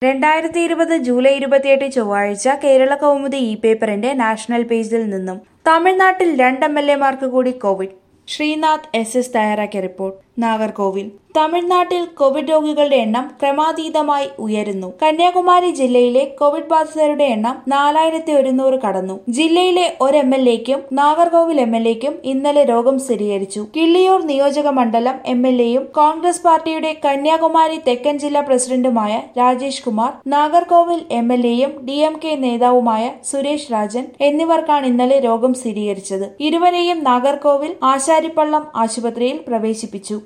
രണ്ടായിരത്തി ഇരുപത് ജൂലൈ ഇരുപത്തിയെട്ട് ചൊവ്വാഴ്ച കേരള കൗമുദി ഇ പേപ്പറിന്റെ നാഷണൽ പേജിൽ നിന്നും തമിഴ്നാട്ടിൽ രണ്ട് എം എൽ എമാർക്ക് കൂടി കോവിഡ് ശ്രീനാഥ് എസ് എസ് തയ്യാറാക്കിയ റിപ്പോർട്ട് നാഗർകോവിൽ തമിഴ്നാട്ടിൽ കോവിഡ് രോഗികളുടെ എണ്ണം ക്രമാതീതമായി ഉയരുന്നു കന്യാകുമാരി ജില്ലയിലെ കോവിഡ് ബാധിതരുടെ എണ്ണം നാലായിരത്തി ഒരുന്നൂറ് കടന്നു ജില്ലയിലെ ഒരു എം എൽ എക്കും നാഗർകോവിൽ എം എൽ എക്കും ഇന്നലെ രോഗം സ്ഥിരീകരിച്ചു കിള്ളിയൂർ നിയോജക മണ്ഡലം എം എൽ എയും കോൺഗ്രസ് പാർട്ടിയുടെ കന്യാകുമാരി തെക്കൻ ജില്ലാ പ്രസിഡന്റുമായ രാജേഷ് കുമാർ നാഗർകോവിൽ എം എൽ എയും ഡി എം കെ നേതാവുമായ സുരേഷ് രാജൻ എന്നിവർക്കാണ് ഇന്നലെ രോഗം സ്ഥിരീകരിച്ചത് ഇരുവരെയും നാഗർകോവിൽ ആശാരിപ്പള്ളം ആശുപത്രിയിൽ പ്രവേശിപ്പിച്ചു